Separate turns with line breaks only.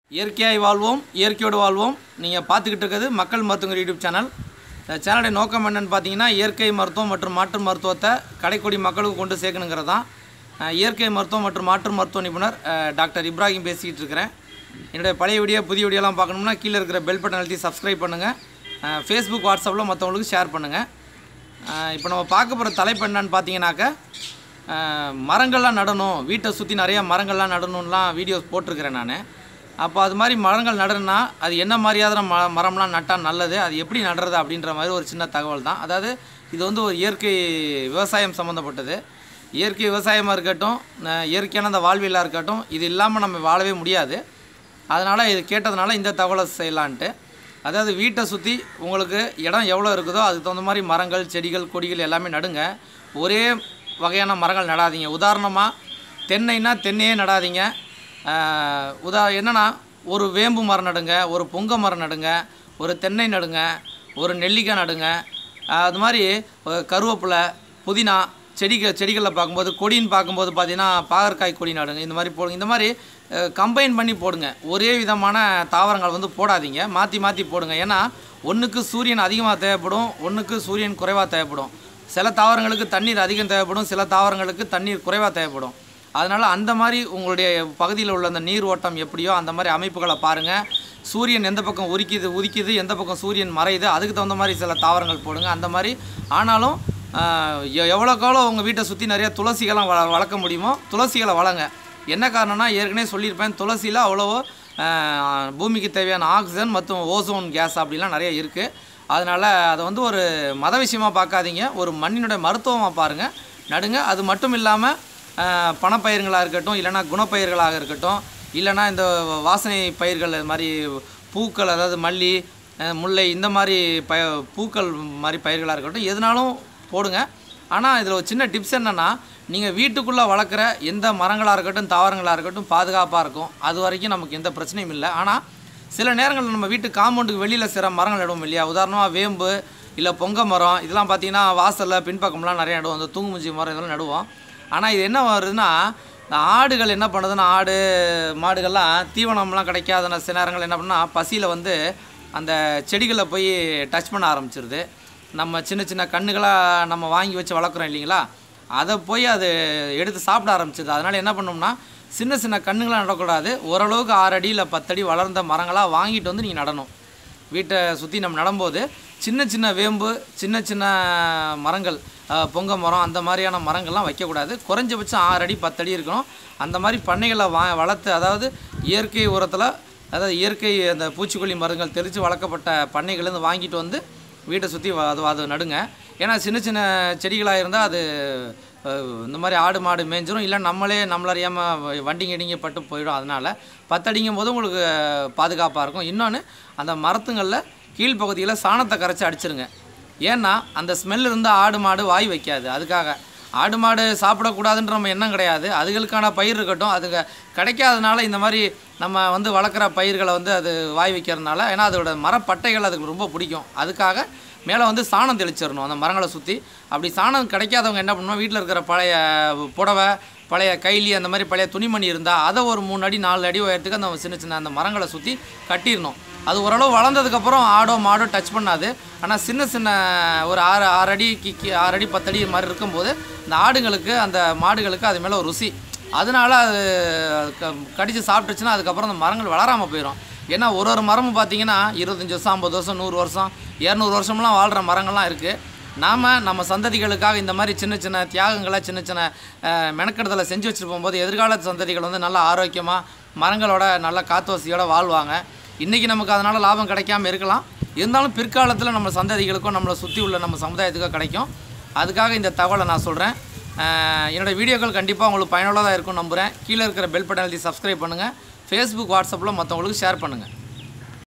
இயற்கையாய் வாழ்வோம் இயற்கையோடு வாழ்வோம் நீங்கள் பார்த்துக்கிட்டு இருக்கிறது மக்கள் மருத்துவங்க யூடியூப் சேனல் இந்த சேனலுடைய நோக்கம் என்னென்னு பார்த்தீங்கன்னா இயற்கை மருத்துவம் மற்றும் மாற்று மருத்துவத்தை கடைக்கோடி மக்களுக்கு கொண்டு சேர்க்கணுங்கிறது தான் அஹ், இயற்கை மருத்துவம் மற்றும் மாற்று மருத்துவ நிபுணர் அஹ், டாக்டர் இப்ராஹிம் பேசிக்கிட்டு இருக்கிறேன் என்னுடைய பழைய வீடியோ புதிய வீடியோலாம் பார்க்கணும்னா கீழே இருக்கிற பெல் பட்டன் அழுத்தி சப்ஸ்கிரைப் பண்ணுங்கள் ஃபேஸ்புக் வாட்ஸ்அப்பில் மற்றவங்களுக்கு ஷேர் பண்ணுங்கள் இப்போ நம்ம பார்க்க போகிற தலைப்பு என்னன்னு பார்த்தீங்கன்னாக்க அஹ், மரங்கள்லாம் நடணும் வீட்டை சுற்றி நிறைய மரங்கள்லாம் நடணும்லாம் வீடியோஸ் போட்டிருக்கிறேன் நான் அப்போ அது மாதிரி மரங்கள் நடணும்னா அது என்ன மாதிரியான ம மரம்லாம் நட்டால் நல்லது அது எப்படி நடுறது அப்படின்ற மாதிரி ஒரு சின்ன தகவல் தான் அதாவது இது வந்து ஒரு இயற்கை விவசாயம் சம்மந்தப்பட்டது இயற்கை விவசாயமாக இருக்கட்டும் அஹ், இயற்கையான அந்த வாழ்வியலாக இருக்கட்டும் இது இல்லாமல் நம்ம வாழவே முடியாது அதனால் இது கேட்டதுனால இந்த தகவலை செய்யலான்ட்டு அதாவது வீட்டை சுற்றி உங்களுக்கு இடம் எவ்வளோ இருக்குதோ அதுக்கு தகுந்த மாதிரி மரங்கள் செடிகள் கொடிகள் எல்லாமே நடுங்க ஒரே வகையான மரங்கள் நடாதீங்க உதாரணமாக தென்னைனா தென்னையே நடாதீங்க ஆஹ் உதா என்னென்னா ஒரு வேம்பு மரம் நடுங்க ஒரு பொங்க மரம் நடுங்க ஒரு தென்னை நடுங்க ஒரு நெல்லிக்காய் நடுங்க ஆஹ் அது மாதிரி அஹ் கருவேப்பிலை புதினா செடிகள் செடிகளில் பார்க்கும்போது கொடின்னு பார்க்கும்போது பார்த்தீங்கன்னா பாகற்காய் கொடி நடுங்க இந்த மாதிரி போடுங்க இந்த மாதிரி கம்பைன் பண்ணி போடுங்க ஒரே விதமான தாவரங்கள் வந்து போடாதீங்க மாற்றி மாற்றி போடுங்க ஏன்னா ஒன்றுக்கு சூரியன் அதிகமாக தேவைப்படும் ஒன்றுக்கு சூரியன் குறைவாக தேவைப்படும் சில தாவரங்களுக்கு தண்ணீர் அதிகம் தேவைப்படும் சில தாவரங்களுக்கு தண்ணீர் குறைவாக தேவைப்படும் அதனால் அந்த மாதிரி உங்களுடைய பகுதியில் உள்ள அந்த நீர் ஓட்டம் எப்படியோ அந்த மாதிரி அமைப்புகளை பாருங்கள் சூரியன் எந்த பக்கம் உரிக்குது உதிக்குது எந்த பக்கம் சூரியன் மறையுது அதுக்கு தகுந்த மாதிரி சில தாவரங்கள் போடுங்க அந்த மாதிரி ஆனாலும் ஆஹ், எ- எவ்வளோக்கு எவ்வளோ உங்கள் வீட்டை சுற்றி நிறைய துளசிகள்லாம் வள வளர்க்க முடியுமோ துளசிகளை வளங்க என்ன காரணம்னா ஏற்கனவே சொல்லியிருப்பேன் துளசியில் அவ்வளவோ ஆஹ், பூமிக்கு தேவையான ஆக்சிஜன் மற்றும் ஓசோன் கேஸ் அப்படிலாம் நிறைய இருக்குது அதனால் அதை வந்து ஒரு மத விஷயமா பார்க்காதீங்க ஒரு மண்ணினுடைய மருத்துவமாக பாருங்கள் நடுங்க அது மட்டும் இல்லாமல் பணப்பயிர்களாக இருக்கட்டும் இல்லைன்னா குணப்பயிர்களாக இருக்கட்டும் இல்லைன்னா இந்த வாசனை பயிர்கள் இது மாதிரி பூக்கள் அதாவது மல்லி அஹ், முல்லை இந்த மாதிரி ப பூக்கள் மாதிரி பயிர்களாக இருக்கட்டும் எதுனாலும் போடுங்க ஆனால் இதில் ஒரு சின்ன டிப்ஸ் என்னென்னா நீங்கள் வீட்டுக்குள்ளே வளர்க்குற எந்த மரங்களாக இருக்கட்டும் தாவரங்களாக இருக்கட்டும் பாதுகாப்பாக இருக்கும் அது வரைக்கும் நமக்கு எந்த பிரச்சனையும் இல்லை ஆனால் சில நேரங்களில் நம்ம வீட்டு காம்பவுண்டுக்கு வெளியில் சில மரங்கள் நடுவோம் இல்லையா உதாரணமாக வேம்பு இல்லை பொங்க மரம் இதெல்லாம் பார்த்தீங்கன்னா வாசலில் பின்பக்கம்லாம் நிறைய நடுவோம் இந்த தூங்குமுஞ்சி மரம் இதெல்லாம் நடுவோம் ஆனால் இது என்ன வருதுன்னா இந்த ஆடுகள் என்ன பண்ணுதுன்னா ஆடு மாடுகள்லாம் தீவனம்லாம் கிடைக்காத சில நேரங்கள் என்ன பண்ணால் பசியில் வந்து அந்த செடிகளை போய் டச் பண்ண ஆரம்பிச்சிருது நம்ம சின்ன சின்ன கண்ணுகளாக நம்ம வாங்கி வச்சு வளர்க்குறோம் இல்லைங்களா அதை போய் அது எடுத்து சாப்பிட ஆரம்பிச்சிது அதனால் என்ன பண்ணோம்னா சின்ன சின்ன கண்ணுங்களாக நடக்கூடாது ஓரளவுக்கு ஆறு அடி இல்லை பத்தடி வளர்ந்த மரங்களாக வாங்கிட்டு வந்து நீங்கள் நடணும் வீட்டை சுற்றி நம்ம நடும்போது சின்ன சின்ன வேம்பு சின்ன சின்ன மரங்கள் அஹ், பொங்க மரம் அந்த மாதிரியான மரங்கள்லாம் வைக்கக்கூடாது குறைஞ்சபட்சம் ஆறு அடி பத்தடி இருக்கணும் அந்த மாதிரி பண்ணைகளை வா வளர்த்து அதாவது இயற்கை உரத்தில் அதாவது இயற்கை அந்த பூச்சிக்கொல்லி மருந்துகள் தெளித்து வளர்க்கப்பட்ட பண்ணைகள்லேருந்து வாங்கிட்டு வந்து வீட்டை சுற்றி அது அது நடுங்க ஏன்னா சின்ன சின்ன செடிகளாக இருந்தால் அது அஹ், இந்த மாதிரி ஆடு மாடு மேய்ஞ்சிரும் இல்லை நம்மளே நம்மள அறியாமல் வண்டிங்க இடிங்க பட்டு போயிடும் அதனால் பத்தடிங்கும் போது உங்களுக்கு பாதுகாப்பாக இருக்கும் இன்னொன்று அந்த மரத்துங்களில் கீழ்ப்பகுதியில் சாணத்தை கரைச்சி அடிச்சிருங்க ஏன்னா அந்த ஸ்மெல் இருந்தால் ஆடு மாடு வாய் வைக்காது அதுக்காக ஆடு மாடு சாப்பிடக்கூடாதுன்ற நம்ம எண்ணம் கிடையாது அதுகளுக்கான பயிர் இருக்கட்டும் அதுக்கு கிடைக்காதனால இந்த மாதிரி நம்ம வந்து வளர்க்குற பயிர்களை வந்து அது வாய் வைக்கிறதுனால ஏன்னா அதோட மரப்பட்டைகள் அதுக்கு ரொம்ப பிடிக்கும் அதுக்காக மேலே வந்து சாணம் தெளிச்சிடணும் அந்த மரங்களை சுற்றி அப்படி சாணம் கிடைக்காதவங்க என்ன பண்ணுவோம் வீட்டில் இருக்கிற பழைய புடவை பழைய கைலி அந்த மாதிரி பழைய துணிமணி இருந்தால் அதை ஒரு மூணு அடி நாலு அடி உயரத்துக்கு அந்த சின்ன சின்ன அந்த மரங்களை சுற்றி கட்டிடணும் அது ஓரளவு வளர்ந்ததுக்கப்புறம் ஆடோ மாடோ டச் பண்ணாது ஆனால் சின்ன சின்ன ஒரு ஆறு ஆறு அடிக்கு கீ- ஆறு அடி பத்தடி மாதிரி இருக்கும்போது இந்த ஆடுங்களுக்கு அந்த மாடுகளுக்கு அது மேலே ஒரு ருசி அதனால அது க- கடிச்சு சாப்பிட்டுச்சுன்னா அதுக்கப்புறம் அந்த மரங்கள் வளராமல் போயிடும் ஏன்னா ஒரு ஒரு மரமும் பார்த்தீங்கன்னா இருபத்தஞ்சி வருஷம் ஐம்பது வருஷம் நூறு வருஷம் இரநூறு வருஷம்லாம் வாழ்கிற மரங்கள்லாம் இருக்குது நாம் நம்ம சந்ததிகளுக்காக இந்த மாதிரி சின்ன சின்ன தியாகங்களை சின்ன சின்ன அஹ், மெனக்கெடுதலை செஞ்சு வச்சுட்டு போகும்போது எதிர்கால சந்ததிகள் வந்து நல்லா ஆரோக்கியமாக மரங்களோட நல்ல காத்து வசதியோட வாழ்வாங்க இன்றைக்கி நமக்கு அதனால் லாபம் கிடைக்காம இருக்கலாம் இருந்தாலும் பிற்காலத்தில் நம்ம சந்ததிகளுக்கும் நம்மளை சுற்றி உள்ள நம்ம சமுதாயத்துக்கும் கிடைக்கும் அதுக்காக இந்த தகவலை நான் சொல்கிறேன் என்னோட வீடியோக்கள் கண்டிப்பாக உங்களுக்கு பயனுள்ளதாக இருக்கும் நம்புகிறேன் கீழே இருக்கிற பெல் பட்டன் எழுதி சப்ஸ்கிரைப் பண்ணுங்கள் ஃபேஸ்புக் வாட்ஸ்அப்பில் மற்றவங்களுக்கு ஷேர் பண்ணுங்கள்